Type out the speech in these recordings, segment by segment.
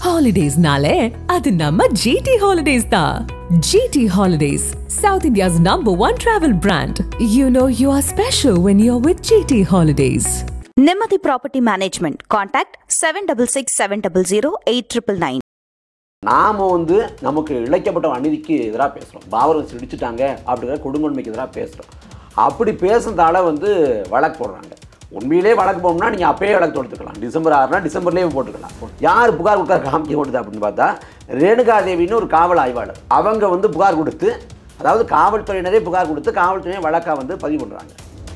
ஹாலிடேஸ்னாலே அது நம்ம ஜிடி ஹாலிடேஸ் தான் GT holidays south India's number one travel brand you know you are special when you are with GT holidays Nimmathi property management contact seven double six seven double zero eight triple nine நாம வந்து நமக்கு இழைக்கப்பட்ட அநீதிக்கு எதிராக பேசுகிறோம் பாபர் சிடிச்சிட்டாங்க அப்படிங்கிற கொடுங்கொன்மைக்கு எதிராக பேசுகிறோம் அப்படி பேசுறதால வந்து வழக்கு போடுறாங்க உண்மையிலே வழக்கு போடணும்னா நீங்கள் அப்பயே வழக்கு தொடுத்துக்கலாம் டிசம்பர் ஆறுனா டிசம்பர்லேயே போட்டுக்கலாம் யார் புகார் கொடுத்தா காமிக்க கொடுத்தா அப்படின்னு பார்த்தா ரேணுகா தேவின்னு ஒரு காவல் ஆய்வாளர் அவங்க வந்து புகார் கொடுத்து அதாவது காவல்துறையினரே புகார் கொடுத்து காவல்துறையினர் வழக்காக வந்து பதிவு பண்ணுறாங்க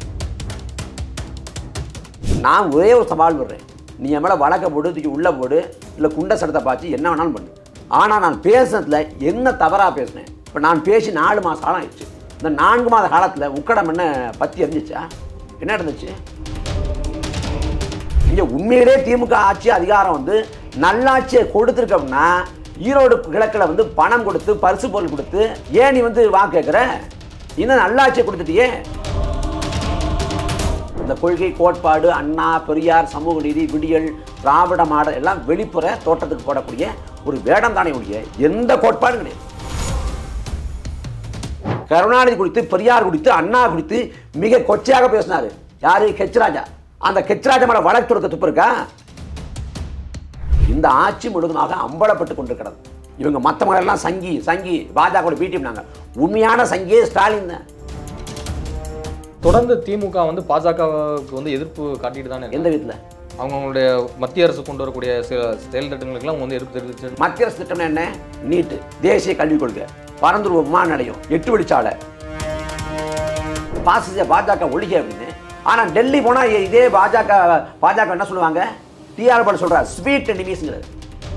நான் ஒரே ஒரு சவால் விடுறேன் நீ என் மேலே வழக்கை போடு தூக்கி உள்ளே போடு இல்லை குண்ட சடத்தை பார்த்து என்ன வேணாலும் பண்ணு ஆனால் நான் பேசுனதுல என்ன தவறாக பேசினேன் இப்போ நான் பேசி நாலு மாதம் காலம் ஆயிடுச்சு இந்த நான்கு மாத காலத்தில் உக்கடம் என்ன பற்றி எரிஞ்சிச்சா என்ன நடந்துச்சு இங்கே உண்மையிலே திமுக ஆட்சி அதிகாரம் வந்து நல்லாட்சியை கொடுத்துருக்கோம்னா ஈரோடு கிழக்கில் வந்து பணம் கொடுத்து பரிசு பொருள் கொடுத்து ஏன் நீ வந்து வாக்கு கேட்குற இன்னும் நல்லாட்சியை கொடுத்துட்டியே இந்த கொள்கை கோட்பாடு அண்ணா பெரியார் சமூக நீதி விடியல் திராவிட மாடல் எல்லாம் வெளிப்புற தோட்டத்துக்கு போடக்கூடிய ஒரு வேடம் தானே ஒழிய எந்த கோட்பாடும் கிடையாது கருணாநிதி குறித்து பெரியார் குறித்து அண்ணா குறித்து மிக கொச்சையாக பேசினாரு யாரு கெச்ராஜா அந்த கெச்ராஜா மேல வழக்கு தொடுக்க துப்பு இருக்கா இந்த ஆட்சி முழுவதுமாக அம்பலப்பட்டு கொண்டிருக்கிறது இவங்க மற்றவங்க எல்லாம் சங்கி சங்கி பாஜக பீட்டினாங்க உண்மையான சங்கியே ஸ்டாலின் தான் தொடர்ந்து திமுக வந்து பாஜகவுக்கு வந்து எதிர்ப்பு காட்டிட்டு தானே எந்த விதத்தில் அவங்களுடைய மத்திய அரசு கொண்டு வரக்கூடிய சில செயல் திட்டங்களுக்கெல்லாம் வந்து எதிர்ப்பு தெரிவிச்சு மத்திய அரசு திட்டம் என்ன நீட்டு தேசிய கல்விக் கொள்கை பரந்தூர் விமான நிலையம் எட்டு வழிச்சாலை பாசிச பாஜக ஒழிக அப்படின்னு ஆனால் டெல்லி போனால் இதே பாஜக பாஜக என்ன சொல்லுவாங்க டிஆர் பட சொல்கிறார் ஸ்வீட் எனிமீஸ்ங்கிறது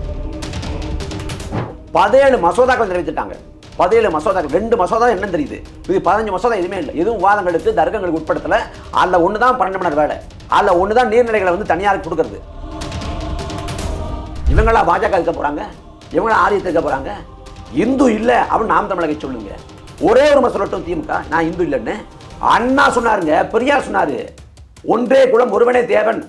பதினேழு மசோதாக்கள் நிறைவேற்றிட்டாங்க பதினேழு மசோதாக்கள் ரெண்டு மசோதா என்ன தெரியுது இது பதினஞ்சு மசோதா எதுவுமே இல்லை எதுவும் விவாதங்களுக்கு தர்க்கங்களுக்கு உட்படுத்தல அதில் ஒன்று தான் பன்னெண்டு மணி நேரம் வேலை அதில் ஒன்று தான் நீர்நிலைகளை வந்து தனியாருக்கு கொடுக்கறது இவங்களா பாஜக இருக்க போறாங்க இவங்களா ஆரியத்தை இருக்க போறாங்க இந்து இல்லை அப்படின்னு நாம் தமிழக சொல்லுங்க ஒரே ஒரு மசோதா சொல்லட்டும் திமுக நான் இந்து இல்லைன்னு அண்ணா சொன்னாருங்க பெரியார் சொன்னாரு ஒன்றே குலம் ஒருவனே தேவன்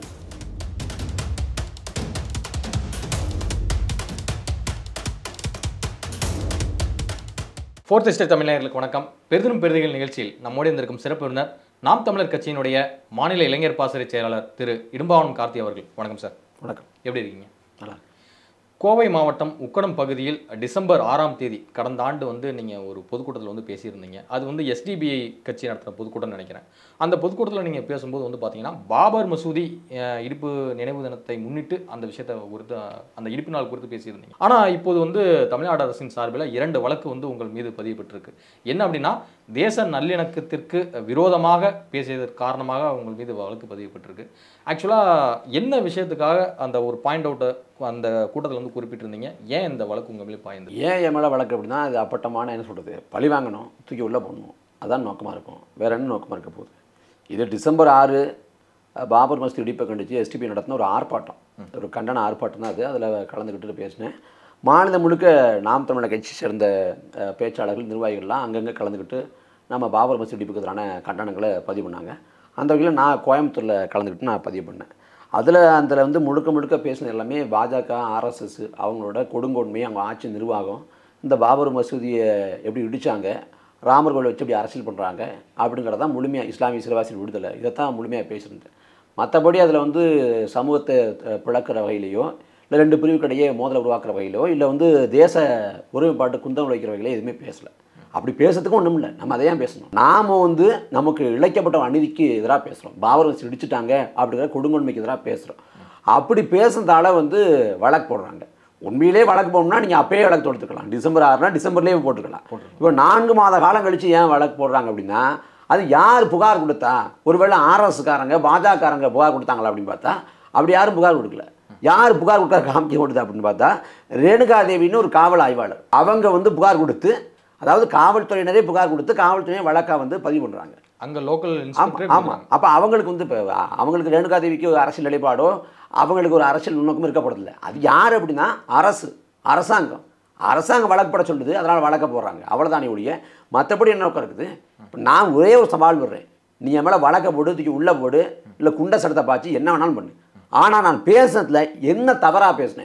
ஃபோர்த் ஸ்டேட் தமிழர்களுக்கு வணக்கம் பெரிதும் பெரிதிகள் நிகழ்ச்சியில் நம்மோடு இருந்திருக்கும் சிறப்பு விருந்தினர் நாம் தமிழர் கட்சியினுடைய மாநில இளைஞர் பாசறை செயலாளர் திரு இடும்பாவனம் கார்த்தி அவர்கள் வணக்கம் சார் வணக்கம் எப்படி இருக்கீங்க நல்லா கோவை மாவட்டம் உக்கடம் பகுதியில் டிசம்பர் ஆறாம் தேதி கடந்த ஆண்டு வந்து நீங்கள் ஒரு பொதுக்கூட்டத்தில் வந்து பேசியிருந்தீங்க அது வந்து எஸ்டிபிஐ கட்சி நடத்துகிற பொதுக்கூட்டம்னு நினைக்கிறேன் அந்த பொதுக்கூட்டத்தில் நீங்கள் பேசும்போது வந்து பார்த்தீங்கன்னா பாபர் மசூதி அஹ், இடிப்பு நினைவு தினத்தை முன்னிட்டு அந்த விஷயத்தை குறித்து அந்த இடிப்பு நாள் குறித்து பேசியிருந்தீங்க ஆனால் இப்போது வந்து தமிழ்நாடு அரசின் சார்பில் இரண்டு வழக்கு வந்து உங்கள் மீது பதியப்பட்டிருக்கு என்ன அப்படின்னா தேச நல்லிணக்கத்திற்கு விரோதமாக பேசியதற்கு காரணமாக உங்கள் மீது வழக்கு பதியப்பட்டிருக்கு ஆக்சுவலாக என்ன விஷயத்துக்காக அந்த ஒரு பாயிண்ட் அவுட்டை அந்த கூட்டத்தில் வந்து குறிப்பிட்டிருந்தீங்க ஏன் இந்த வழக்கு உங்கள் மேலே பாய்ந்தது ஏன் என் மேலே வழக்கு அப்படின்னா அது அப்பட்டமான என்ன சொல்கிறது பழி வாங்கணும் தூக்கி உள்ளே போடணும் அதான் நோக்கமாக இருக்கும் வேற என்ன நோக்கமாக இருக்க போகுது இது டிசம்பர் ஆறு அஹ், பாபர் மஸ்தி இடிப்பை கண்டித்து எஸ்டிபி நடத்தின ஒரு ஆர்ப்பாட்டம் ஒரு கண்டன ஆர்ப்பாட்டம் தான் அது அதில் கலந்துக்கிட்டு பேசினேன் மாநிலம் முழுக்க நாம் தமிழர் கட்சி சேர்ந்த அஹ், பேச்சாளர்கள் நிர்வாகிகள்லாம் அங்கங்கே கலந்துக்கிட்டு நம்ம பாபர் மஸ்தி இடிப்புக்கு எதிரான கண்டனங்களை பதிவு பண்ணாங்க அந்த வகையில் நான் கோயம்புத்தூரில் கலந்துக்கிட்டு நான் பதிவு பண்ணேன் அதில் அதில் வந்து முழுக்க முழுக்க பேசினது எல்லாமே பாஜக ஆர்எஸ்எஸ் அவங்களோட கொடுங்கோன்மை அவங்க ஆட்சி நிர்வாகம் இந்த பாபர் மசூதியை எப்படி இடிச்சாங்க ராமர் கோவில் வச்சு எப்படி அரசியல் பண்ணுறாங்க அப்படிங்கிறதான் முழுமையாக இஸ்லாமிய சிறுவாசிகள் விடுதலை இதைத்தான் முழுமையாக பேசியிருந்தேன் மற்றபடி அதில் வந்து சமூகத்தை அஹ், பிளக்கிற வகையிலையோ இல்லை ரெண்டு பிரிவுக்கிடையே மோதலை உருவாக்குற வகையிலோ இல்லை வந்து தேச ஒருமைப்பாட்டு குந்தம் விளைக்கிற வகையிலோ எதுவுமே பேசலை அப்படி பேசுறதுக்கும் ஒன்றும் இல்லை நம்ம அதை ஏன் பேசணும் நாம் வந்து நமக்கு இழைக்கப்பட்ட அநீதிக்கு எதிராக பேசுகிறோம் பாபர் இடிச்சிட்டாங்க அப்படிங்கிற கொடுங்கொன்மைக்கு எதிராக பேசுகிறோம் அப்படி பேசுறதால வந்து வழக்கு போடுறாங்க உண்மையிலே வழக்கு போடணும்னா நீங்கள் அப்பயே வழக்கு தொடுத்துக்கலாம் டிசம்பர் ஆறுனா டிசம்பர்லேயே போட்டுக்கலாம் இப்போ நான்கு மாத காலம் கழித்து ஏன் வழக்கு போடுறாங்க அப்படின்னா அது யார் புகார் கொடுத்தா ஒருவேளை ஆர்எஸ்காரங்க பாஜகக்காரங்க புகார் கொடுத்தாங்களா அப்படின்னு பார்த்தா அப்படி யாரும் புகார் கொடுக்கல யார் புகார் கொடுத்தா காமிக்க கொடுத்தா அப்படின்னு பார்த்தா ரேணுகா தேவின்னு ஒரு காவல் ஆய்வாளர் அவங்க வந்து புகார் கொடுத்து அதாவது காவல்துறையினரே புகார் கொடுத்து காவல்துறையை வழக்கா வந்து பதிவு பண்ணுறாங்க அங்கே லோக்கல் ஆமாம் இன்ஸ்பெக்டர் ஆமாம் அப்போ அவங்களுக்கு வந்து இப்போ அவங்களுக்கு ரேணுகா தேவிக்கு ஒரு அரசியல் நிலைப்பாடோ அவங்களுக்கு ஒரு அரசியல் நுண்ணோக்கமும் இருக்கப்படுறதில்ல அது யார் அப்படின்னா அரசு அரசாங்கம் அரசாங்கம் வழக்கு போட சொல்லுது அதனால் வழக்க போடுறாங்க அவ்வளோதானே ஒழிய மற்றபடி என்ன நோக்கம் இருக்குது இப்போ நான் ஒரே ஒரு சவால் விடுறேன் நீ என் மேலே வழக்க போடு தூக்கி உள்ளே போடு இல்லை குண்ட சடத்தை பார்த்து என்ன வேணாலும் பண்ணு ஆனால் நான் பேசுனதுல என்ன தவறாக பேசினேன்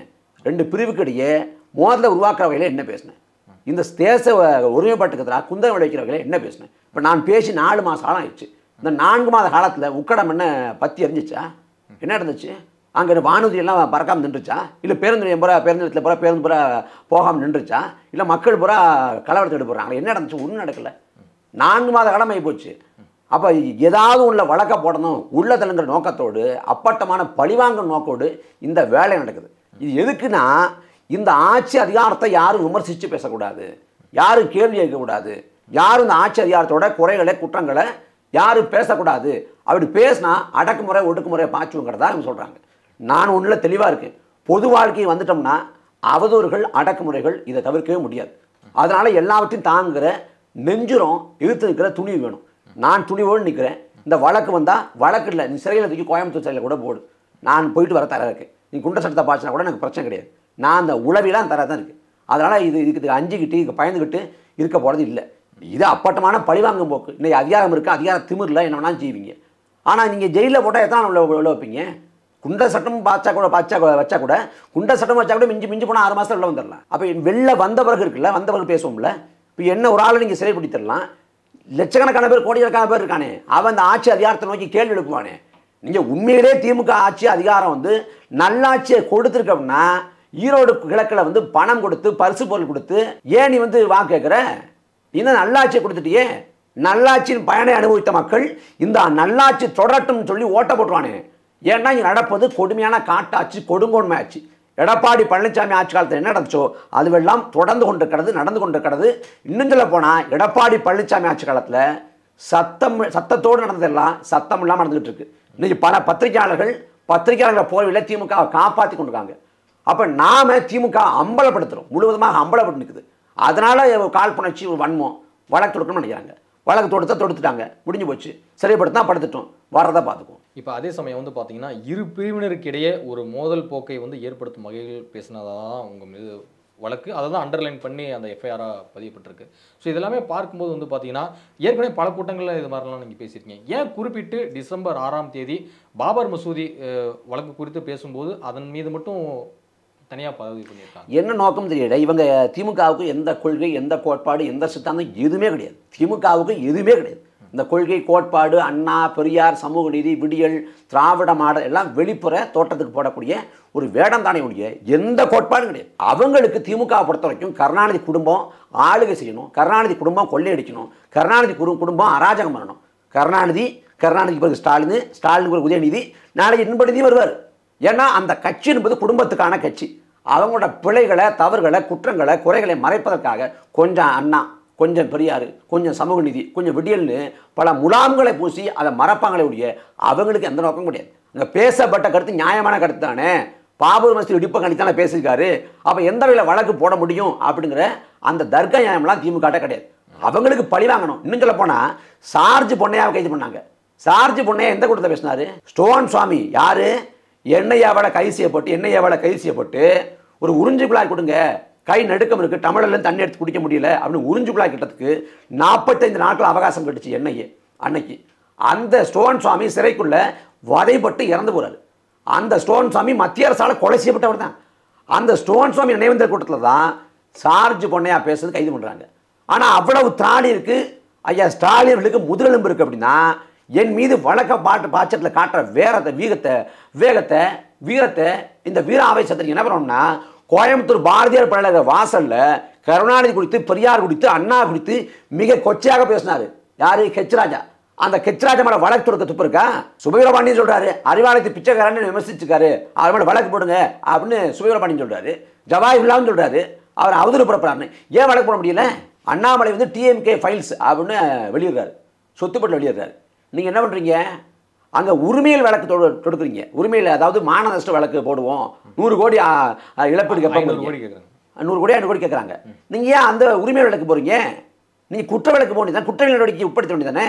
ரெண்டு பிரிவுக்கு இடையே மோதலை உருவாக்குற வகையில் என்ன பேசினேன் இந்த தேச ஒருமைப்பாட்டுக்கு எதிராக குந்தகம் விளைவிக்கிற வகையில் என்ன பேசினேன் இப்போ நான் பேசி நாலு மாதம் காலம் ஆயிடுச்சு இந்த நான்கு மாத காலத்தில் உக்கடம் என்ன பத்தி எரிஞ்சிச்சா என்ன நடந்துச்சு அங்கே வானூர்தி எல்லாம் பறக்காமல் நின்றுச்சா இல்லை பேருந்து நிலையம் பூரா பேருந்து நிலையத்தில் பூரா பேருந்து பூரா போகாமல் நின்றுச்சா இல்லை மக்கள் பூரா கலவரத்தை போகிறாங்க என்ன நடந்துச்சு ஒன்றும் நடக்கல நான்கு மாத காலம் ஆகி போச்சு அப்போ ஏதாவது உள்ள வழக்க போடணும் உள்ள தள்ளுங்கிற நோக்கத்தோடு அப்பட்டமான பழிவாங்கும் நோக்கோடு இந்த வேலை நடக்குது இது எதுக்குன்னா இந்த ஆட்சி அதிகாரத்தை யாரும் விமர்சித்து பேசக்கூடாது யாரும் கேள்வி கேட்கக்கூடாது யாரும் இந்த ஆட்சி அதிகாரத்தோட குறைகளை குற்றங்களை யாரும் பேசக்கூடாது அப்படி பேசினா அடக்குமுறை ஒடுக்குமுறை பாய்ச்சுங்கிறதா இவங்க சொல்கிறாங்க நான் ஒன்றில் தெளிவாக இருக்கேன் பொது வாழ்க்கை வந்துட்டோம்னா அவதூறுகள் அடக்குமுறைகள் இதை தவிர்க்கவே முடியாது அதனால எல்லாவற்றையும் தாங்குகிற நெஞ்சுரம் இழுத்து நிற்கிற துணிவு வேணும் நான் துணிவோடு நிற்கிறேன் இந்த வழக்கு வந்தால் வழக்கு இல்லை நீ சிறையில் தூக்கி கோயம்புத்தூர் சிறையில் கூட போடு நான் போயிட்டு வர தர இருக்கேன் நீ குண்ட சட்டத்தை பாய்ச்சினா கூட எனக்கு பிரச்சனை கிடையாது நான் அந்த உளவிலாம் தர தான் இருக்குது அதனால் இது இதுக்கு இதுக்கு அஞ்சுக்கிட்டு இதுக்கு பயந்துக்கிட்டு இருக்க போகிறது இல்லை இது அப்பட்டமான பழிவாங்கும் போக்கு இன்னைக்கு அதிகாரம் இருக்குது அதிகார திமிரில் என்ன வேணாலும் செய்வீங்க ஆனால் நீங்கள் ஜெயிலில் போட்டால் எத்தனை உள்ள உள்ள வைப்பீங்க குண்ட சட்டம் பாய்ச்சா கூட பாய்ச்சா கூட வச்சா கூட குண்ட சட்டம் வச்சா கூட மிஞ்சி மிஞ்சி போனால் ஆறு மாதம் உள்ள வந்துடலாம் அப்போ வெளில வந்த பிறகு இருக்குல்ல வந்த பிறகு பேசுவோம்ல இப்போ என்ன ஒரு ஆளை நீங்கள் சிறைப்பிடித்திடலாம் லட்சக்கணக்கான பேர் கோடிக்கணக்கான பேர் இருக்கானே அவன் அந்த ஆட்சி அதிகாரத்தை நோக்கி கேள்வி எழுப்புவானே நீங்கள் உண்மையிலே திமுக ஆட்சி அதிகாரம் வந்து நல்லாட்சியை கொடுத்துருக்க அப்படின்னா ஈரோடு கிழக்கில் வந்து பணம் கொடுத்து பரிசு பொருள் கொடுத்து ஏன் நீ வந்து வாக்கு கேட்குற இன்னும் நல்லாட்சியை கொடுத்துட்டியே நல்லாட்சியின் பயனை அனுபவித்த மக்கள் இந்த நல்லாட்சி தொடரட்டும்னு சொல்லி ஓட்ட போட்டுருவானே ஏன்னா இங்கே நடப்பது கொடுமையான காட்டாட்சி கொடுங்கோன்மை ஆட்சி எடப்பாடி பழனிசாமி ஆட்சி காலத்தில் என்ன நடந்துச்சோ அதுவெல்லாம் தொடர்ந்து கொண்டிருக்கிறது நடந்து கொண்டிருக்கிறது இன்னும் சொல்ல போனால் எடப்பாடி பழனிசாமி ஆட்சி காலத்தில் சத்தம் சத்தத்தோடு நடந்ததெல்லாம் சத்தம் இல்லாமல் நடந்துகிட்டு இருக்கு இன்னைக்கு பல பத்திரிகையாளர்கள் பத்திரிகையாளர்கள் போர்வையில் திமுக காப்பாற்றி கொண்டிருக்காங்க அப்போ நாம திமுக அம்பலப்படுத்துகிறோம் முழுவதுமாக அம்பலப்பட்டு நிற்குது அதனால காழ்ப்புணர்ச்சி ஒரு வன்மம் வழக்கு தொடுக்கணும்னு நினைக்கிறாங்க வழக்கு தொடுத்தா தொடுத்துட்டாங்க முடிஞ்சு போச்சு சிறைப்படுத்தினா படுத்துட்டோம் வரதை பார்த்துக்குவோம் இப்போ அதே சமயம் வந்து பார்த்தீங்கன்னா இரு பிரிவினருக்கு இடையே ஒரு மோதல் போக்கை வந்து ஏற்படுத்தும் வகையில் பேசினதாக தான் உங்கள் மீது வழக்கு அதை தான் அண்டர்லைன் பண்ணி அந்த எஃப்ஐஆராக பதியப்பட்டிருக்கு ஸோ இதெல்லாமே பார்க்கும்போது வந்து பார்த்தீங்கன்னா ஏற்கனவே பல கூட்டங்களில் இது மாதிரிலாம் நீங்கள் பேசியிருக்கீங்க ஏன் குறிப்பிட்டு டிசம்பர் ஆறாம் தேதி பாபர் மசூதி அஹ், வழக்கு குறித்து பேசும்போது அதன் மீது மட்டும் தனியாக பதிவு பண்ணியிருக்காங்க என்ன நோக்கம் தெரியல இவங்க திமுகவுக்கு எந்த கொள்கை எந்த கோட்பாடு எந்த சித்தாந்தம் எதுவுமே கிடையாது திமுகவுக்கு எதுவுமே கிடையாது இந்த கொள்கை கோட்பாடு அண்ணா பெரியார் சமூக நீதி விடியல் திராவிட மாடல் எல்லாம் வெளிப்புற தோட்டத்துக்கு போடக்கூடிய ஒரு வேடம் தானே ஒழிய எந்த கோட்பாடும் கிடையாது அவங்களுக்கு திமுக பொறுத்த வரைக்கும் கருணாநிதி குடும்பம் ஆளுகை செய்யணும் கருணாநிதி குடும்பம் கொள்ளையடிக்கணும் கருணாநிதி குரு குடும்பம் அராஜகம் பண்ணணும் கருணாநிதி கருணாநிதி பிறகு ஸ்டாலின் ஸ்டாலின் பிறகு உதயநிதி நாளைக்கு இன்பநிதி வருவார் ஏன்னா அந்த கட்சி என்பது குடும்பத்துக்கான கட்சி அவங்களோட பிழைகளை தவறுகளை குற்றங்களை குறைகளை மறைப்பதற்காக கொஞ்சம் அண்ணா கொஞ்சம் பெரியார் கொஞ்சம் சமூக நீதி கொஞ்சம் விடியல்னு பல முலாம்களை பூசி அதை மறப்பாங்களே ஒழிய அவங்களுக்கு எந்த நோக்கம் கிடையாது அங்கே பேசப்பட்ட கருத்து நியாயமான கருத்து தானே பாபூர் மஸ்தி இடிப்ப கணித்தானே பேசியிருக்காரு அப்போ எந்த வகையில் வழக்கு போட முடியும் அப்படிங்கிற அந்த தர்க்க நியாயம்லாம் திமுக கிடையாது அவங்களுக்கு பழி வாங்கணும் இன்னும் சொல்ல போனால் சார்ஜ் பொன்னையாவை கைது பண்ணாங்க சார்ஜ் பொன்னையா எந்த கூட்டத்தில் பேசினாரு ஸ்டோன் சுவாமி யாரு எண்ணெயாவோட கைது செய்யப்பட்டு எண்ணெயாவோட கைது செய்யப்பட்டு ஒரு உறிஞ்சு குழாய் கொடுங்க கை நடுக்கம் இருக்கு டமலர்ல தண்ணி எடுத்து குடிக்க முடியல அப்படின்னு உறிஞ்சு குழாய் கிட்டத்துக்கு நாற்பத்தைந்து நாட்கள் அவகாசம் கட்டுச்சு எண்ணெயை அன்னைக்கு அந்த ஸ்டோன் சுவாமி சிறைக்குள்ள வதைப்பட்டு இறந்து போறாரு அந்த ஸ்டோன் சுவாமி மத்திய அரசால கொலை செய்யப்பட்டவர் தான் அந்த ஸ்டோன் சுவாமி நினைவேந்தல் கூட்டத்தில் தான் சார்ஜ் பொன்னையா பேசுறது கைது பண்றாங்க ஆனா அவ்வளவு திராணி இருக்கு ஐயா ஸ்டாலின்களுக்கு முதலெலும்பு இருக்கு அப்படின்னா என் மீது வழக்க பாட்டு பாச்சத்தில் காட்டுற வேரத்தை வீகத்தை வேகத்தை வீரத்தை இந்த வீர ஆவேசத்தை என்ன பண்ணணும்னா கோயம்புத்தூர் பாரதியார் பல்கலைக்கழக வாசல்ல கருணாநிதி குறித்து பெரியார் குறித்து அண்ணா குறித்து மிக கொச்சையாக பேசினாரு யாரு கெச்ராஜா அந்த கெச்ராஜா மேல வழக்கு தொடுக்க துப்பு இருக்கா சுபவீரபாண்டியன் சொல்றாரு அறிவாலயத்தை பிச்சைக்காரன்னு விமர்சிச்சுக்காரு அவர் மேல வழக்கு போடுங்க அப்படின்னு சுபவீரபாண்டியன் சொல்றாரு ஜவாஹிர்லான்னு சொல்றாரு அவர் அவதூறு புறப்படுறாருன்னு ஏன் வழக்கு போட முடியல அண்ணாமலை வந்து டிஎம்கே ஃபைல்ஸ் அப்படின்னு வெளியிடுறாரு சொத்துப்பட்டு வெளியிடுறாரு நீங்கள் என்ன பண்ணுறீங்க அங்கே உரிமையில் வழக்கு தொடு தொடுக்குறீங்க உரிமையில் அதாவது மான நஷ்ட வழக்கு போடுவோம் நூறு கோடி ஆ, ஆ, இழப்பீடு ஐநூறு கேட்பாங்க கோடி கேட்குறாங்க நூறு கோடி ஐநூறு கோடி கேட்குறாங்க நீங்கள் ஏன் அந்த உரிமை வழக்கு போகிறீங்க நீங்கள் குற்ற வழக்கு போக வேண்டியதான் குற்ற நடவடிக்கை உட்படுத்த வேண்டியதானே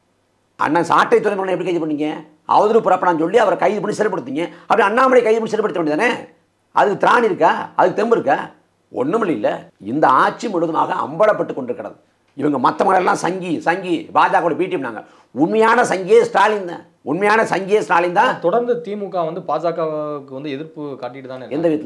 அண்ணன் சாட்டை துறை எப்படி கைது பண்ணீங்க அவதூறு புறப்படான்னு சொல்லி அவரை கைது பண்ணி சிறைப்படுத்தீங்க அப்படி அண்ணாமலை கைது பண்ணி சிறைப்படுத்த வேண்டியதானே அதுக்கு திராணி இருக்கா அதுக்கு தெம்பு இருக்கா ஒன்றும் இல்லை இந்த ஆட்சி முழுவதுமாக அம்பலப்பட்டு கொண்டிருக்கிறது இவங்க மற்றவங்களெல்லாம் சங்கி சங்கி பாஜக பீட்டிம்னாங்க உண்மையான சங்கியே ஸ்டாலின் தான் உண்மையான சங்கியே ஸ்டாலின் தான் தொடர்ந்து திமுக வந்து பாஜகவுக்கு வந்து எதிர்ப்பு காட்டிட்டு தானே எந்த விதத்தில்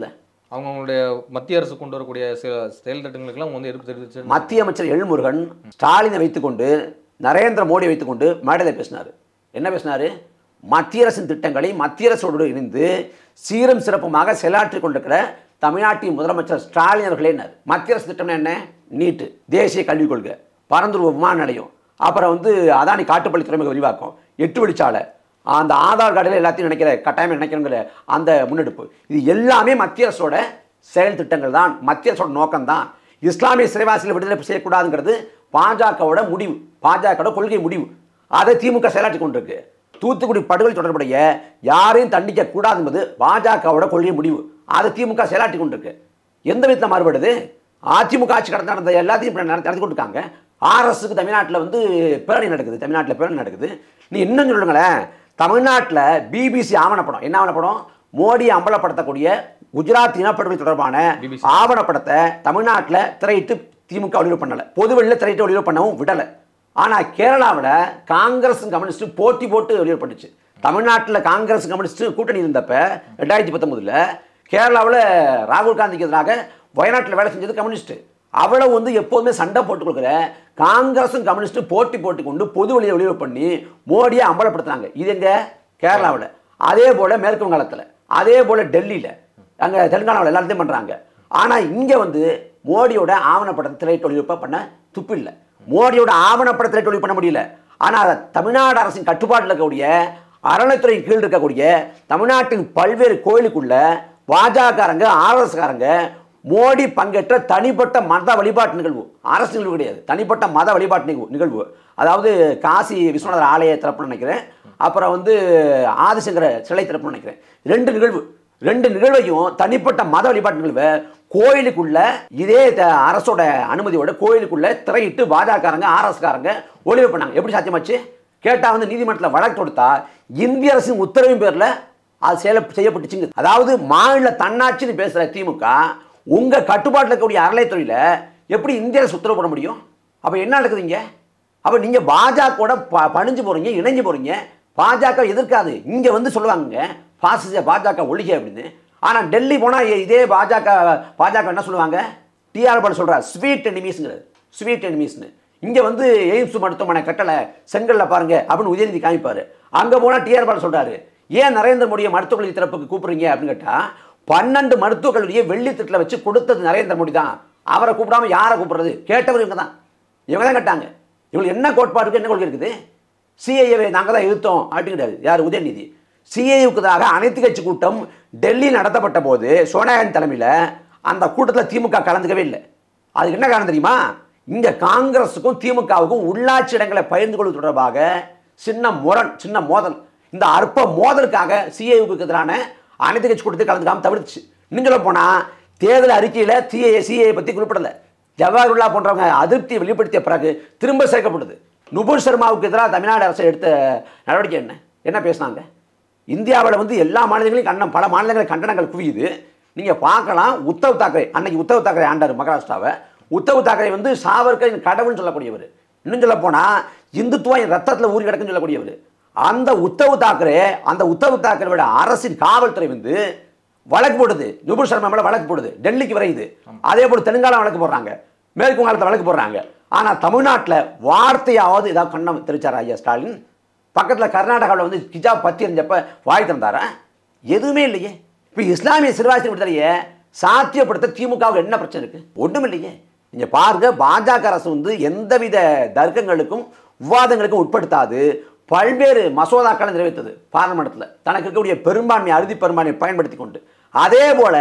அவங்க அவங்களுடைய மத்திய அரசு கொண்டு வரக்கூடிய சில செயல் திட்டங்களுக்கெல்லாம் அவங்க வந்து எதிர்ப்பு தெரிவிச்சு மத்திய அமைச்சர் எல்முருகன் ஸ்டாலினை வைத்துக்கொண்டு நரேந்திர மோடியை வைத்துக்கொண்டு மேடையில் பேசினார் என்ன பேசினார் மத்திய அரசின் திட்டங்களை மத்திய அரசோடு இணைந்து சீரும் சிறப்புமாக செயலாற்றிக் கொண்டிருக்கிற தமிழ்நாட்டின் முதலமைச்சர் ஸ்டாலின் அவர்களேனார் மத்திய அரசு திட்டம்னா என்ன நீட்டு தேசிய கல்விக் கொள்கை பரந்தூர் விமான நிலையம் அப்புறம் வந்து அதானி காட்டுப்பள்ளி துறைமுக விரிவாக்கம் எட்டு வழிச்சாலை அந்த ஆதார் கார்டில் எல்லாத்தையும் நினைக்கிற கட்டாயம் நினைக்கிறங்கிற அந்த முன்னெடுப்பு இது எல்லாமே மத்திய அரசோட செயல் திட்டங்கள் தான் மத்திய அரசோட நோக்கம் தான் இஸ்லாமிய சிறைவாசிகளை விடுதலை செய்யக்கூடாதுங்கிறது பாஜகவோட முடிவு பாஜகவோட கொள்கை முடிவு அதை திமுக செயலாற்றி கொண்டிருக்கு தூத்துக்குடி படுகொலை தொடர்புடைய யாரையும் தண்டிக்க கூடாது என்பது பாஜகவோட கொள்கை முடிவு அதை திமுக செயலாற்றி கொண்டிருக்கு எந்த விதத்தில் மாறுபடுது அதிமுக ஆட்சி கடந்த நடந்த எல்லாத்தையும் இப்படி நடத்தி நடத்தி கொண்டிருக்காங்க ஆர்எஸ்க்கு தமிழ்நாட்டில் வந்து பேரணி நடக்குது தமிழ்நாட்டில் பேரணி நடக்குது நீ இன்னும் சொல்லுங்களேன் தமிழ்நாட்டில் பிபிசி ஆவணப்படம் என்ன ஆவணப்படம் மோடியை அம்பலப்படுத்தக்கூடிய குஜராத் இனப்படுகொலை தொடர்பான BBC. ஆவணப்படத்தை தமிழ்நாட்டில் திரையிட்டு திமுக ஒளிவு பண்ணலை பொதுவெளியில் திரையிட்டு ஒளிவு பண்ணவும் விடலை ஆனால் கேரளாவில் காங்கிரஸ் கம்யூனிஸ்ட் போட்டி போட்டு வெளியே பண்ணுச்சு தமிழ்நாட்டில் காங்கிரஸ் கம்யூனிஸ்ட் கூட்டணி இருந்தப்ப ரெண்டாயிரத்தி பத்தொன்பதுல கேரளாவில் ராகுல் காந்திக்கு எதிராக வயநாட்டில் வேலை செஞ்சது கம்யூனிஸ்ட் அவ்வளவு வந்து எப்போதுமே சண்டை போட்டு கொடுக்குற காங்கிரஸும் கம்யூனிஸ்ட்டும் போட்டி போட்டு கொண்டு பொது வழியை வெளியே பண்ணி மோடியை அம்பலப்படுத்துனாங்க இது எங்க கேரளாவில் அதே போல மேற்கு வங்காளத்தில் அதே போல டெல்லியில் அங்கே தெலுங்கானாவில் எல்லாத்தையும் பண்ணுறாங்க ஆனால் இங்கே வந்து மோடியோட ஆவணப்படத்தை திரையிட்டு ஒளிபரப்ப பண்ண துப்பு இல்லை மோடியோட ஆவணப்படத்தை திரையிட்டு ஒளிபரப்பு பண்ண முடியல ஆனால் தமிழ்நாடு அரசின் கட்டுப்பாட்டில் இருக்கக்கூடிய அறநிலைத்துறையின் கீழ் இருக்கக்கூடிய தமிழ்நாட்டின் பல்வேறு கோயிலுக்குள்ள பாஜகக்காரங்க ஆர்எஸ்காரங்க மோடி பங்கேற்ற தனிப்பட்ட மத வழிபாட்டு நிகழ்வு அரசு நிகழ்வு கிடையாது தனிப்பட்ட மத வழிபாட்டு நிகழ்வு நிகழ்வு அதாவது காசி விஸ்வநாதர் ஆலய திறப்புன்னு நினைக்கிறேன் அப்புறம் வந்து ஆதிசங்கர சிலை திறப்புன்னு நினைக்கிறேன் ரெண்டு நிகழ்வு ரெண்டு நிகழ்வையும் தனிப்பட்ட மத வழிபாட்டு நிகழ்வை கோயிலுக்குள்ள இதே த- அரசோட அனுமதியோட கோயிலுக்குள்ள திரையிட்டு பாஜகக்காரங்க ஆர்எஸ்காரங்க ஒளிவு பண்ணாங்க எப்படி சாத்தியமாச்சு கேட்டால் வந்து நீதிமன்றத்தில் வழக்கு தொடுத்தா இந்திய அரசின் உத்தரவின் பேரில் அது செயல செய்யப்பட்டுச்சுங்க அதாவது மாநில தன்னாட்சின்னு பேசுகிற திமுக உங்கள் கட்டுப்பாட்டில் இருக்கக்கூடிய அறநிலைத்துறையில் எப்படி இந்திய அரசு உத்தரவு போட முடியும் அப்போ என்ன நடக்குதுங்க அப்போ நீங்கள் பாஜகவோட ப பணிஞ்சு போகிறீங்க இணைஞ்சு போகிறீங்க பாஜக எதிர்க்காது இங்கே வந்து சொல்லுவாங்க பாசிச பாஜக ஒழிக அப்படின்னு ஆனால் டெல்லி போனால் இதே பாஜக பாஜக என்ன சொல்லுவாங்க டிஆர் பால் சொல்கிறார் ஸ்வீட் எனிமீஸ்ங்கிறது ஸ்வீட் எனிமீஸ்னு இங்கே வந்து எய்ம்ஸ் மருத்துவமனை கட்டளை செங்கல்ல பாருங்க அப்படின்னு உதயநிதி காமிப்பார் அங்கே போனால் டிஆர் பால் சொல்கிறாரு ஏன் நரேந்திர மோடியை மருத்துவக் கல்வி திறப்புக்கு கூப்பிடுறீங்க அப்படின்னு கேட்டால் பன்னெண்டு மருத்துவக் கல்லூரியை வெள்ளி திட்டில் வச்சு கொடுத்தது நரேந்திர மோடி தான் அவரை கூப்பிடாம யாரை கூப்பிடுறது கேட்டவர் இவங்க தான் இவங்க தான் கேட்டாங்க இவங்களுக்கு என்ன கோட்பாடு இருக்கு என்ன கொள்கை இருக்குது சிஐஏவை நாங்கள் தான் எதிர்த்தோம் அப்படிங்கிறாரு யார் உதயநிதி சிஐவுக்கு எதிராக அனைத்து கட்சி கூட்டம் டெல்லியில் நடத்தப்பட்ட போது சோனியாகாந்தி தலைமையில் அந்த கூட்டத்தில் திமுக கலந்துக்கவே இல்லை அதுக்கு என்ன காரணம் தெரியுமா இங்கே காங்கிரஸுக்கும் திமுகவுக்கும் உள்ளாட்சி இடங்களை பகிர்ந்து கொள்வது தொடர்பாக சின்ன முரண் சின்ன மோதல் இந்த அற்ப மோதலுக்காக சிஐவுக்கு எதிரான அனைத்து கட்சி கூட்டத்தை கலந்துக்காம தவிர்த்துச்சு இன்னும் சொல்ல போனால் தேர்தல் அறிக்கையில் சிஏ சிஏ பற்றி குறிப்பிடலை ஜவஹர்லா போன்றவங்க அதிருப்தியை வெளிப்படுத்திய பிறகு திரும்ப சேர்க்கப்படுது நுபுர் சர்மாவுக்கு எதிராக தமிழ்நாடு அரசு எடுத்த நடவடிக்கை என்ன என்ன பேசுனாங்க இந்தியாவில் வந்து எல்லா மாநிலங்களையும் கண்டனம் பல மாநிலங்களில் கண்டனங்கள் குவியுது நீங்கள் பார்க்கலாம் உத்தவ் தாக்கரே அன்னைக்கு உத்தவ் தாக்கரே ஆண்டார் மகாராஷ்டிராவை உத்தவ் தாக்கரே வந்து சாவர்கர் கடவுள்னு சொல்லக்கூடியவர் இன்னும் சொல்ல போனால் இந்துத்துவம் என் ரத்தத்தில் ஊறி கிடக்குன்னு சொல்லக்கூடியவர் அந்த உத்தவ் தாக்கரே அந்த உத்தவ் தாக்கரேவோட அரசின் காவல்துறை வந்து வழக்கு போடுது நுபுர் சர்மா மேல வழக்கு போடுது டெல்லிக்கு விரையுது அதே போல தெலுங்கானா வழக்கு போடுறாங்க மேற்கு வங்காளத்தை வழக்கு போடுறாங்க ஆனா தமிழ்நாட்டுல வார்த்தையாவது ஏதாவது கண்ணம் தெரிச்சாரா ஐயா ஸ்டாலின் பக்கத்துல கர்நாடகாவில் வந்து கிஜாப் பத்தி எறிஞ்சப்ப வாய் திறந்தாரா எதுவுமே இல்லையே இப்போ இஸ்லாமிய சிறுவாசி விடுதலையை சாத்தியப்படுத்த திமுகவுக்கு என்ன பிரச்சனை இருக்கு ஒன்றும் இல்லையே நீங்க பாருங்க பாஜக அரசு வந்து எந்தவித தர்க்கங்களுக்கும் விவாதங்களுக்கும் உட்படுத்தாது பல்வேறு மசோதாக்களை நிறைவேற்றது பார்லிமெண்ட்ல தனக்கு இருக்கக்கூடிய பெரும்பான்மை அறுதி பெரும்பான்மையை பயன்படுத்தி கொண்டு அதே போல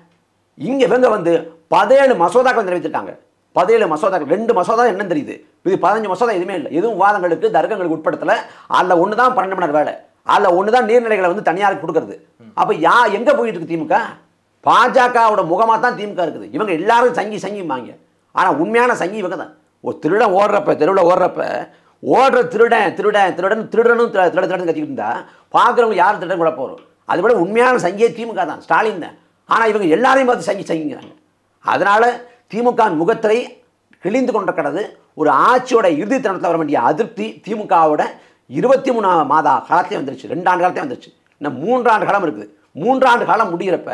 இங்க இவங்க வந்து பதினேழு மசோதாக்கள் நிறைவேற்றிருக்காங்க பதினேழு மசோதாக்கள் ரெண்டு மசோதா என்ன தெரியுது இது பதினஞ்சு மசோதா எதுவுமே இல்லை எதுவும் விவாதங்களுக்கு தர்க்கங்களுக்கு உட்படுத்தல அதில் ஒன்று தான் பன்னெண்டு மணி நேரம் வேலை அதில் ஒன்று தான் நீர்நிலைகளை வந்து தனியாருக்கு கொடுக்கறது அப்போ யா எங்கே போயிட்டு இருக்கு திமுக பாஜகவோட முகமாக தான் திமுக இருக்குது இவங்க எல்லாரும் சங்கி சங்கிம்பாங்க ஆனால் உண்மையான சங்கி இவங்க தான் ஒரு திருடன் ஓடுறப்ப தெருவில் ஓடுறப்ப ஓடுற திருடன் திருடன் திருடன் திருடனும் திரு- திருட திருடன் கத்திக்கிட்டு இருந்தா பார்க்குறவங்க யார் திருடன் கூட போகிறோம் அதுபோல உண்மையான சங்கியே திமுக தான் ஸ்டாலின் தான் ஆனால் இவங்க எல்லாரையும் பார்த்து சங்கி சங்கிங்கிறாங்க அதனால திமுக வின் முகத்திரை கிழிந்து கொண்டிருக்கிறது ஒரு ஆட்சியோட இறுதி தருணத்தில் வர வேண்டிய அதிருப்தி திமுகவோட இருபத்தி மூணாம் மாத காலத்தையும் வந்துருச்சு ரெண்டு ஆண்டு காலத்தையும் வந்துருச்சு இன்னும் மூன்றாண்டு காலம் இருக்குது மூன்றாண்டு காலம் முடிகிறப்ப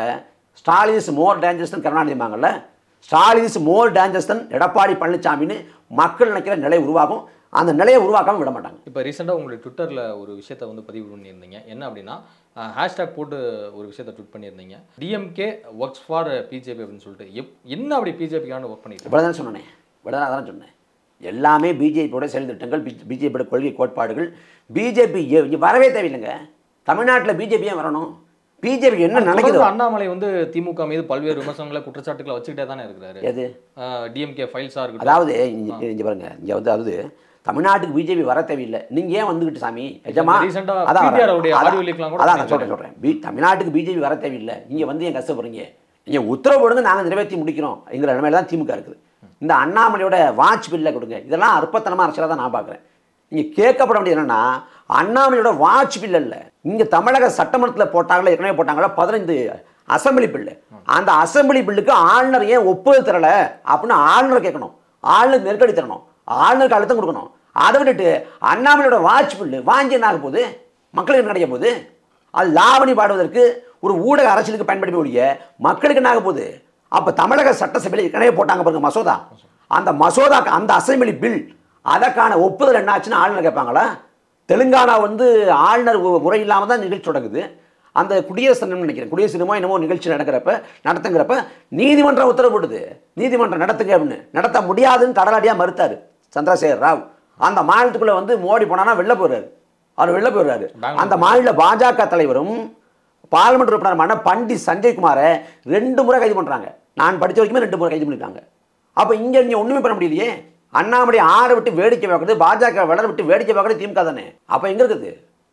Stalin is more dangerous than கருணாநிதிமாங்கல்ல Stalin is more dangerous than Edappadi பழனிசாமின்னு மக்கள் நினைக்கிற நிலை உருவாகும் அந்த நிலையை உருவாக்காம விட மாட்டாங்க இப்போ ரீசெண்டாக உங்களுடைய ட்விட்டரில் ஒரு விஷயத்தை வந்து பதிவு பண்ணியிருந்தீங்க என்ன அப்படின்னா ஹேஷ்டேக் போட்டு ஒரு விஷயத்தை ட்விட் பண்ணியிருந்தீங்க டிஎம்கே ஒர்க்ஸ் ஃபார் பிஜேபி அப்படின்னு சொல்லிட்டு எப் என்ன அப்படி பிஜேபிக்கான ஒர்க் பண்ணிட்டு இவ்வளோ தான் சொன்னேன் இவ்வளோ தான் அதான் சொன்னேன் எல்லாமே பிஜேபியோட செயல் திட்டங்கள் பிஜேபியோட கொள்கை கோட்பாடுகள் பிஜேபி வரவே தேவையில்லைங்க தமிழ்நாட்டில் பிஜேபி ஏன் வரணும் பிஜேபி என்ன நினைக்குதோ தொடர்ந்து அண்ணாமலை வந்து திமுக மீது பல்வேறு விமர்சனங்களை குற்றச்சாட்டுகளை வச்சுக்கிட்டே தானே இருக்கிறாரு எது டிஎம்கே ஃபைல்ஸாக இருக்கட்டும் அதாவது இங்க இங்க பாருங்க இங்க வந்து அதாவது தமிழ்நாட்டுக்கு பிஜேபி வர தேவையில்லை நீங்க ஏன் வந்துகிட்டு சாமி எஜமா Recent ஆ அதான் வரேன். PTR உடைய அதான் audio leak-லாம் கூட அதான் நான் பண்ணிருக்காரு. சொல்றேன் சொல்றேன் பி- தமிழ்நாட்டுக்கு பிஜேபி வர தேவையில்லை நீங்க வந்து ஏன் கஷ்டப்படுறீங்க நீங்க உத்தரவு போடுங்க நாங்க நிறைவேற்றி முடிக்கிறோம் எங்கிற நிலைமையில தான் திமுக இருக்குது இந்த அண்ணாமலையோட வாட்ச் பில்லை கொடுங்க இதெல்லாம் அற்பத்தனமா அரசியலாக தான் நான் பார்க்குறேன் நீங்க கேட்கப்பட வேண்டியது என்னன்னா அண்ணாமலையோட வாட்ச் பில் இல்ல இங்க தமிழக சட்டமன்றத்தில் போட்டாங்களோ ஏற்கனவே போட்டாங்களோ பதினைந்து அசம்பிளி பில்லு அந்த அசம்பிளி பில்லுக்கு ஆளுநர் ஏன் ஒப்புதல் தரல அப்படின்னு ஆளுநர் கேட்கணும் ஆளுநர் நெருக்கடி தரணும் ஆளுநருக்கு அழுத்தம் கொடுக்கணும் அதை விட்டுட்டு அண்ணாமலையோட வாட்ச் பில்லு வாங்கி என்ன ஆக போகுது மக்களுக்கு என்ன கிடைக்க போகுது அது லாவணி பாடுவதற்கு ஒரு ஊடக அரசியலுக்கு பயன்படுத்த ஒழிய மக்களுக்கு என்ன ஆக போகுது அப்போ தமிழக சட்டசபையில் ஏற்கனவே போட்டாங்க பாருங்க மசோதா அந்த மசோதா அந்த அசம்பிளி பில் அதற்கான ஒப்புதல் என்ன ஆச்சுன்னு ஆளுநர் கேட்பாங்களா தெலுங்கானா வந்து ஆளுநர் உ- முறை இல்லாமல் தான் நிகழ்ச்சி தொடங்குது அந்த குடியரசு தினம்னு நினைக்கிறேன் குடியரசு தினமோ என்னமோ நிகழ்ச்சி நடக்கிறப்ப நடத்துங்கிறப்ப நீதிமன்றம் உத்தரவு போடுது நீதிமன்றம் நடத்துங்க அப்படின்னு நடத்த முடியாதுன்னு கடலாடியாக மறுத்தாரு சந்திரசேகர் ராவ் அந்த மாநிலத்துக்குள்ள வந்து மோடி போனானா வெளில போறாரு அவர் வெளில போயிடுறாரு பெங்களூர். அந்த மாநில பாஜக தலைவரும் பார்லிமெண்ட் உறுப்பினருமான பண்டிட் சஞ்சய்குமாரை ரெண்டு முறை கைது பண்றாங்க நான் படிச்ச வரைக்குமே ரெண்டு முறை கைது பண்ணிருக்காங்க அப்ப இங்க நீங்க ஒண்ணுமே பண்ண முடியலையே அண்ணாமலை ஆட விட்டு வேடிக்கை பார்க்கறது பாஜக வளர விட்டு வேடிக்கை பார்க்கறது திமுக தானே அப்ப எங்க இருக்குது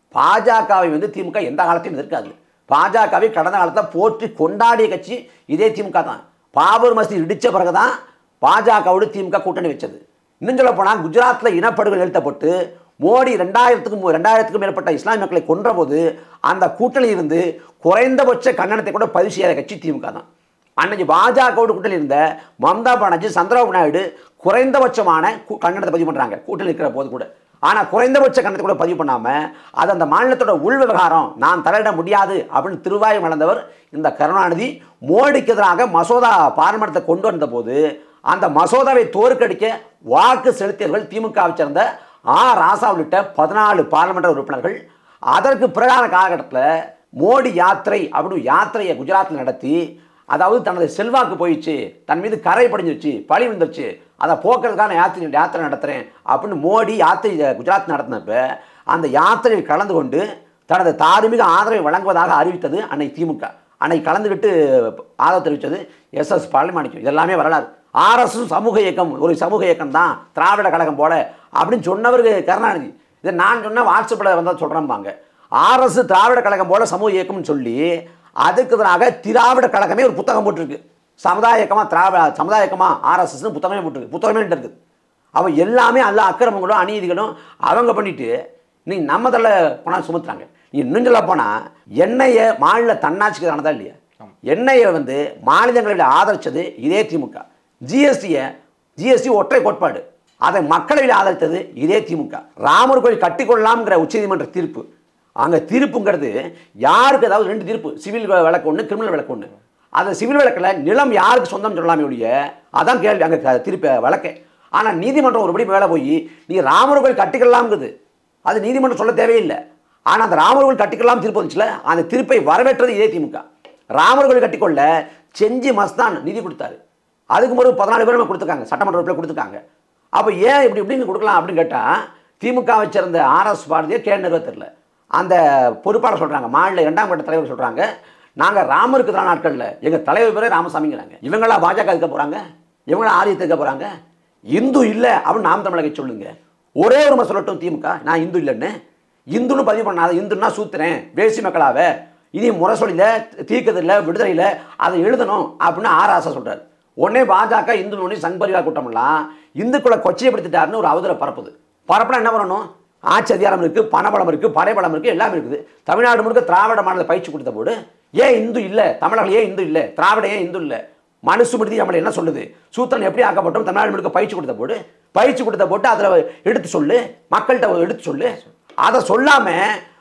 பாஜகவை வந்து திமுக எந்த காலத்தையும் எதிர்க்காது பாஜகவை கடந்த காலத்தில் போற்றி கொண்டாடிய கட்சி இதே திமுக தான் பாபர் மசீத் இடிச்ச பிறகுதான் பாஜகவோடு திமுக கூட்டணி வச்சது இன்னும் சொல்ல போனால் குஜராத்தில் இனப்படுகொலை நிறுத்தப்பட்டு மோடி ரெண்டாயிரத்துக்கும் மு- ரெண்டாயிரத்துக்கும் மேற்பட்ட இஸ்லாமிய மக்களை கொன்றபோது அந்த கூட்டணி இருந்து குறைந்தபட்ச கண்டனத்தை கூட பதிவு செய்யாத கட்சி திமுக தான் அன்னைக்கு பாஜகவோடு கூட்டணி இருந்த மம்தா பானர்ஜி சந்திரபாபு நாயுடு குறைந்தபட்சமான கு- கண்டனத்தை பதிவு பண்ணுறாங்க கூட்டணி இருக்கிற போது கூட ஆனால் குறைந்தபட்ச கண்டனத்தை கூட பதிவு பண்ணாமல் அது அந்த மாநிலத்தோட உள் விவகாரம் நான் தலையிட முடியாது அப்படின்னு திருவாயம் வளர்ந்தவர் இந்த கருணாநிதி மோடிக்கு எதிராக மசோதா பார்லிமெண்ட்டை கொண்டு வந்தபோது அந்த மசோதாவை தோற்கடிக்க வாக்கு செலுத்தியவர்கள் திமுகவை சேர்ந்த ஆ ராசா உள்ளிட்ட பதினாலு பார்லிமெண்ட் உறுப்பினர்கள் அதற்கு பிறகான காலகட்டத்தில் மோடி யாத்திரை அப்படின்னு யாத்திரையை குஜராத்தில் நடத்தி அதாவது தனது செல்வாக்கு போயிடுச்சு தன் மீது கரை படிஞ்சிருச்சு பழி விழுந்துருச்சு அதை போக்குறதுக்கான யாத்திரை யாத்திரை நடத்துகிறேன் அப்படின்னு மோடி யாத்திரை குஜராத் நடத்தினப்ப அந்த யாத்திரையில் கலந்து கொண்டு தனது தார்மீக ஆதரவை வழங்குவதாக அறிவித்தது அன்னை திமுக அன்னை கலந்துக்கிட்டு ஆதரவு தெரிவித்தது எஸ் எஸ் பழனிமாணிக்கம் இதெல்லாமே வரலாறு ஆர்எஸ் சமூக இயக்கம் ஒரு சமூக இயக்கம் தான் திராவிட கழகம் போல அப்படின்னு சொன்னவருக்கு கருணாநிதி இதை நான் சொன்ன வாட்ஸ்அப்பில் வந்தால் சொல்கிறேன்பாங்க ஆர்எஸ் திராவிட கழகம் போல சமூக இயக்கம்னு சொல்லி அதுக்கு எதிராக திராவிட கழகமே ஒரு புத்தகம் போட்டிருக்கு சமுதாய இயக்கமாக திராவிட சமுதாய இயக்கமாக ஆர்எஸ்எஸ்னு புத்தகமே போட்டிருக்கு புத்தகமே என்கிட்ட இருக்குது அவன் எல்லாமே எல்லா அக்கிரமங்களும் அநீதிகளும் அவங்க பண்ணிட்டு நீ நம்ம தள்ள பணம் சுமத்துறாங்க நீ இன்னும் சொல்ல போனால் எண்ணெயை மாநில தன்னாட்சிக்கு ஆனதா இல்லையா எண்ணெயை வந்து மாநிலங்களில் ஆதரிச்சது இதே திமுக ஜிஎஸ்டியை ஜிஎஸ்டி ஒற்றை கோட்பாடு அதை மக்களவையில் ஆதரித்தது இதே திமுக ராமர் கோயில் கட்டிக்கொள்ளலாம்ங்கிற உச்சநீதிமன்ற தீர்ப்பு அங்கே தீர்ப்புங்கிறது யாருக்கு அதாவது ரெண்டு தீர்ப்பு சிவில் வழக்கு ஒன்று கிரிமினல் வழக்கு ஒன்று அந்த சிவில் வழக்கில் நிலம் யாருக்கு சொந்தம் சொல்லலாமே ஒழிய அதான் கேள்வி அங்கே திருப்பி வழக்கே ஆனால் நீதிமன்றம் ஒருபடி மேலே போய் நீ ராமர் கோயில் கட்டிக்கலாம்ங்குது அது நீதிமன்றம் சொல்ல தேவையில்லை ஆனால் அந்த ராமர் கோயில் கட்டிக்கலாம் தீர்ப்பு வந்துச்சுல அந்த தீர்ப்பை வரவேற்றது இதே திமுக ராமர் கோயில் கட்டிக்கொள்ள செஞ்சி மஸ்தான் நிதி கொடுத்தாரு அதுக்கு முறை பதினாலு பேருமே கொடுத்துருக்காங்க சட்டமன்ற உறுப்பினர் கொடுத்துருக்காங்க அப்போ ஏன் இப்படி இப்படின்னு கொடுக்கலாம் அப்படின்னு கேட்டால் திமுகவை சேர்ந்த ஆர்எஸ் பாரதியை கே தெரியல அந்த பொறுப்பாளர் சொல்கிறாங்க மாநில இரண்டாம் கட்ட தலைவர் சொல்கிறாங்க நாங்கள் ராமருக்கு தான் நாட்களில் எங்கள் தலைவர் பேரே ராமசாமிங்கிறாங்க இவங்களா பாஜக இருக்க போகிறாங்க இவங்களா ஆரியத்தை இருக்க போகிறாங்க இந்து இல்லை அப்படின்னு நாம் தமிழகை சொல்லுங்க ஒரே ஒரு முறை சொல்லட்டும் திமுக நான் இந்து இல்லைன்னு இந்துன்னு பதிவு பண்ணாத இந்துன்னா சூத்துறேன் வேசி மக்களாவ இனி முரசொலியில் தீர்க்கதில்ல விடுதலையில் அதை எழுதணும் அப்படின்னு ஆர் ஆசா சொல்கிறார் உடனே பாஜக இந்து ஒன்று சங் பரிவார் கூட்டமெல்லாம் இந்துக்களை கொச்சைப்படுத்திட்டாருன்னு ஒரு அவதரை பரப்புது பரப்புனா என்ன பண்ணணும் ஆட்சி அதிகாரம் இருக்குது பணபலம் இருக்குது படைபலம் இருக்குது எல்லாமே இருக்குது தமிழ்நாடு முழுக்க திராவிட மாநில பயிற்சி கொடுத்த போது ஏன் இந்து இல்லை தமிழர்கள் ஏன் இந்து இல்லை திராவிட ஏன் இந்து இல்லை மனுசுமிருதி நம்மளை என்ன சொல்லுது சூத்திரன் எப்படி ஆக்கப்பட்டோம் தமிழ்நாடு முழுக்க பயிற்சி கொடுத்த போது பயிற்சி கொடுத்த போட்டு அதில் எடுத்து சொல்லு மக்கள்கிட்ட எடுத்து சொல்லு அதை சொல்லாம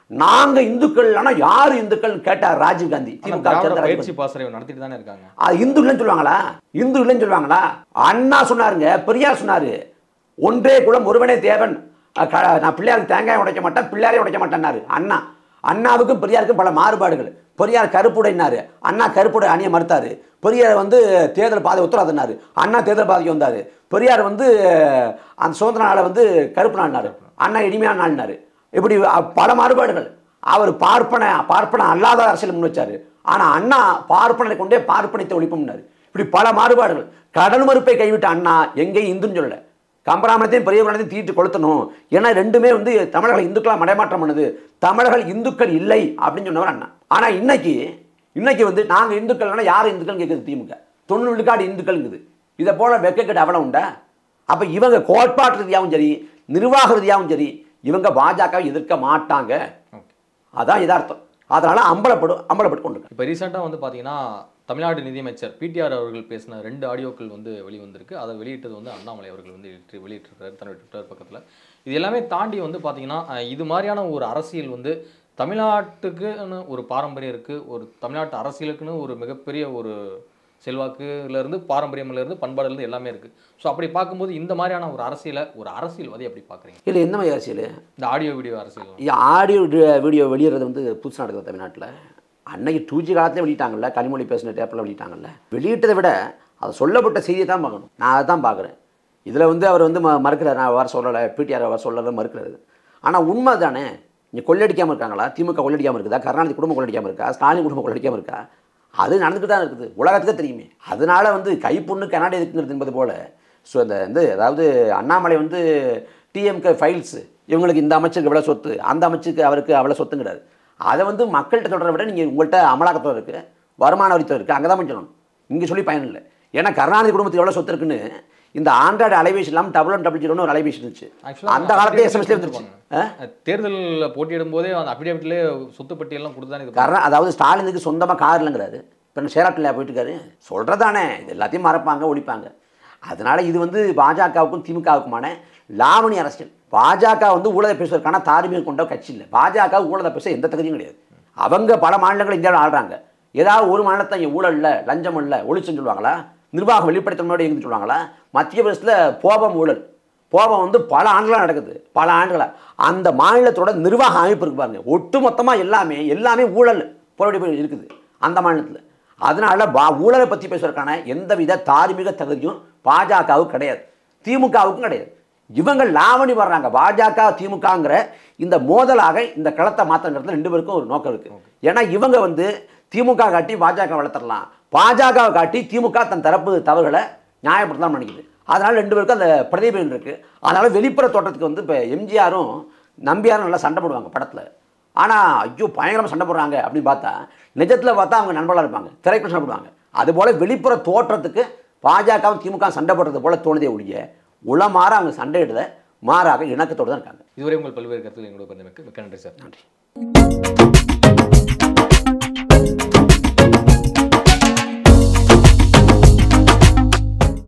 நாங்க இந்துக்கள் ஆனா யாரு இந்துக்கள் கேட்டார் ராஜீவ் காந்தி ஆனா திமுக திராவிட சேர்ந்த ராஜீவ் பயிற்சி காந்தி. பாசறை நடத்திட்டு தானே இருக்காங்க அது இந்து இல்லைன்னு சொல்லுவாங்களா இந்து இல்லைன்னு சொல்லுவாங்களா அண்ணா சொன்னாருங்க பெரியார் சொன்னாரு ஒன்றே குலம் ஒருவனே தேவன் அஹ் க- நான் பிள்ளையாருக்கு தேங்காய் உடைக்க மாட்டேன் பிள்ளையாரே உடைக்க மாட்டேன்னாரு அண்ணா அண்ணாவுக்கும் பெரியாருக்கும் பல மாறுபாடுகள் பெரியார் கருப்புடைனாரு அண்ணா கருப்புடை அணிய மறுத்தாரு பெரியார் வந்து தேர்தல் பாதை உத்தரவாதனாரு அண்ணா தேர்தல் பாதைக்கு வந்தாரு பெரியார் வந்து அஹ், அந்த சுதந்திர நாளை வந்து கருப்பு நாள்னாரு அண்ணா இனிமையான நாள்னாரு இப்படி அ- பல மாறுபாடுகள் அவர் பார்ப்பன பார்ப்பன அல்லாத அரசியல் முன் வச்சாரு ஆனா அண்ணா பார்ப்பனரை கொண்டே பார்ப்பனத்தை ஒழிப்போம்னாரு இப்படி பல மாறுபாடுகள் கடல் மறுப்பை கைவிட்ட அண்ணா எங்கேயும் இந்துன்னு சொல்லல கம்பராமணத்தையும் பெரிய புராணத்தையும் தீட்டு கொளுத்தணும் ஏன்னா ரெண்டுமே வந்து தமிழர்கள் இந்துக்களா மடைமாற்றம் பண்ணுது தமிழர்கள் இந்துக்கள் இல்லை அப்படின்னு சொன்னவர் அண்ணா ஆனா இன்னைக்கு இன்னைக்கு வந்து நாங்க இந்துக்கள்னா யார் இந்துக்கள் கேட்குது திமுக தொண்ணூறு விழுக்காடு இந்துக்கள்ங்குது இதை போல வெக்கக்கெட்டு அவலம் உண்டா அப்ப இவங்க கோட்பாட்டு ரீதியாகவும் சரி நிர்வாக ரீதியாகவும் சரி இவங்க பாஜகவை எதிர்க்க மாட்டாங்க அதான் யதார்த்தம் அதனால அம்பலப்படும் அம்பலப்பட்டு கொண்டு இப்போ ரீசெண்டாக வந்து பார்த்தீங்கன்னா தமிழ்நாடு நிதியமைச்சர் பிடிஆர் அவர்கள் பேசின ரெண்டு ஆடியோக்கள் வந்து வெளிவந்திருக்கு அதை வெளியிட்டது வந்து அண்ணாமலை அவர்கள் வந்து வெளியிட்டு- வெளியிட்டிருக்காரு தன்னுடைய ட்விட்டர் பக்கத்தில் இது எல்லாமே தாண்டி வந்து பார்த்தீங்கன்னா அஹ், இது மாதிரியான ஒரு அரசியல் வந்து தமிழ்நாட்டுக்குன்னு ஒரு பாரம்பரியம் இருக்குது ஒரு தமிழ்நாட்டு அரசியலுக்குன்னு ஒரு மிகப்பெரிய ஒரு செல்வாக்குலேருந்து பாரம்பரியம்லேருந்து பண்பாடுலேருந்து எல்லாமே இருக்குது ஸோ அப்படி பார்க்கும்போது இந்த மாதிரியான ஒரு அரசியலை ஒரு அரசியல்வாதி அப்படி பார்க்குறீங்க இல்லை என்ன மாதிரி அரசியல் இந்த ஆடியோ வீடியோ அரசியல் இது ஆடியோ வீடியோ வெளியிடுறது வந்து புதுசு நடக்குது தமிழ்நாட்டில் அன்னைக்கு டூ ஜி காலத்திலே வெளியிட்டாங்கல்ல கனிமொழி பேசின டேப்பில் வெளியிட்டாங்கல்ல வெளியிட்டதை விட அது சொல்லப்பட்ட செய்தியை தான் பார்க்கணும் நான் அதை தான் பார்க்குறேன் இதில் வந்து அவர் வந்து ம மறுக்கிறார் நான் வர சொல்லலை பிடிஆர் வர சொல்லலை மறுக்கிறாரு ஆனால் உண்மை தானே இங்கே கொள்ளடிக்காமல் இருக்காங்களா திமுக கொள்ளடிக்காமல் இருக்குதா கருணாநிதி குடும்பம் கொள்ளடிக்காமல் இருக்கா ஸ்டாலின் குடும்பம் கொள்ளடிக்காமல் இருக்கா அது நடந்துட்டு தான் இருக்குது உலகத்துக்கு தெரியுமே அதனால வந்து கைப்புண்ணு கண்ணாடி இருக்குங்கிறது என்பது போல ஸோ இந்த வந்து அதாவது அண்ணாமலை வந்து டிஎம்கே ஃபைல்ஸ் இவங்களுக்கு இந்த அமைச்சருக்கு இவ்வளோ சொத்து அந்த அமைச்சருக்கு அவருக்கு அவ்வளோ சொத்துங்கிறாரு அதை வந்து மக்கள்கிட்ட சொல்கிறத விட நீங்கள் உங்கள்கிட்ட அமலாக்கத்துறை இருக்குது வருமான வரித்துறை இருக்குது அங்கே தான் போய் சொல்லணும் இங்கே சொல்லி பயன் இல்லை ஏன்னா கருணாநிதி குடும்பத்துக்கு எவ்வளோ சொத்து இருக்குன்னு இந்த ஆண்ட்ராய்டு அலைபேசி இல்லாமல் டபுள் ஒன் டபுள் ஜீரோன்னு ஒரு அலைபேசி இருந்துச்சு Actually, அந்த காலத்துல affidavit எஸ்எம்எஸ்லேயே வந்துருச்சு கொடுத்திருப்பாங்க. ஆ? தேர்தலில் போட்டியிடும் போதே அந்த அபிடேவிட்லேயே சொத்து பட்டியெல்லாம் கொடுத்து தானே இது கரண அதாவது ஸ்டாலினுக்கு சொந்தமாக கார் இல்லைங்கிறாரு இப்போ ஷேராட்டில் போயிட்டு இருக்காரு சொல்கிறதானே இது எல்லாத்தையும் மறப்பாங்க ஒழிப்பாங்க அதனால இது வந்து பாஜகவுக்கும் திமுகவுக்குமான லாவணி அரசியல் பாஜக வந்து ஊழலை பேசுவதற்கான தார்மீகம் கொண்ட கட்சி இல்லை பாஜக ஊழலை பேச எந்த தகுதியும் கிடையாது அவங்க பல மாநிலங்கள் இந்தியாவில் ஆடுறாங்க ஏதாவது ஒரு மாநிலத்தை இங்கே ஊழல் இல்லை லஞ்சம் இல்லை ஒழிச்சுன்னு சொல்லுவாங்களா நிர்வாகம் வெளிப்படுத்தனோட இருந்து சொல்லுவாங்களா மத்திய பிரதேசத்தில் போபம் ஊழல் போபம் வந்து பல ஆண்டுகளாக நடக்குது பல ஆண்டுகளா அந்த மாநிலத்தோட நிர்வாக அமைப்பு இருக்கு பாருங்க ஒட்டு மொத்தமாக எல்லாமே எல்லாமே ஊழல் போராடி போய் இருக்குது அந்த மாநிலத்தில் அதனால பா ஊழலை பற்றி பேசுவதற்கான எந்தவித தார்மீக தகுதியும் பாஜகவுக்கு கிடையாது திமுகவுக்கும் கிடையாது இவங்க லாவணி வர்றாங்க பாஜக திமுகங்கிற இந்த மோதலாக இந்த களத்தை மாற்றங்கிறது ரெண்டு பேருக்கும் ஒரு நோக்கம் இருக்கு ஏன்னா இவங்க வந்து திமுக காட்டி பாஜக வளர்த்துடலாம் பாஜகவை காட்டி திமுக தன் தரப்பு தவறுகளை நியாயப்படுத்தலாம் நினைக்குது அதனால ரெண்டு பேருக்கும் அந்த பிரதிபலன் இருக்கு அதனால வெளிப்புற தோட்டத்துக்கு வந்து இப்போ எம்ஜிஆரும் நம்பியாரும் நல்லா சண்டை போடுவாங்க படத்தில் ஆனால் ஐயோ பயங்கரமாக சண்டை போடுறாங்க அப்படின்னு பார்த்தா நிஜத்தில் பார்த்தா அவங்க நண்பர்களாக இருப்பாங்க திரைக்குள்ள சண்டை போடுவாங்க அதுபோல் வெளிப்புற தோற்றத்துக்கு பாஜகவும் திமுக சண்டை போடுறது போல தோணுதே ஒழிய உளமாற அவங்க சண்டையிடுத மாறாக இணக்கத்தோடு தான் இருக்காங்க இதுவரை உங்கள் பல்வேறு கருத்துக்களை எங்களோட பகிர்ந்தமைக்கு மிக்க நன்றி சார் நன்றி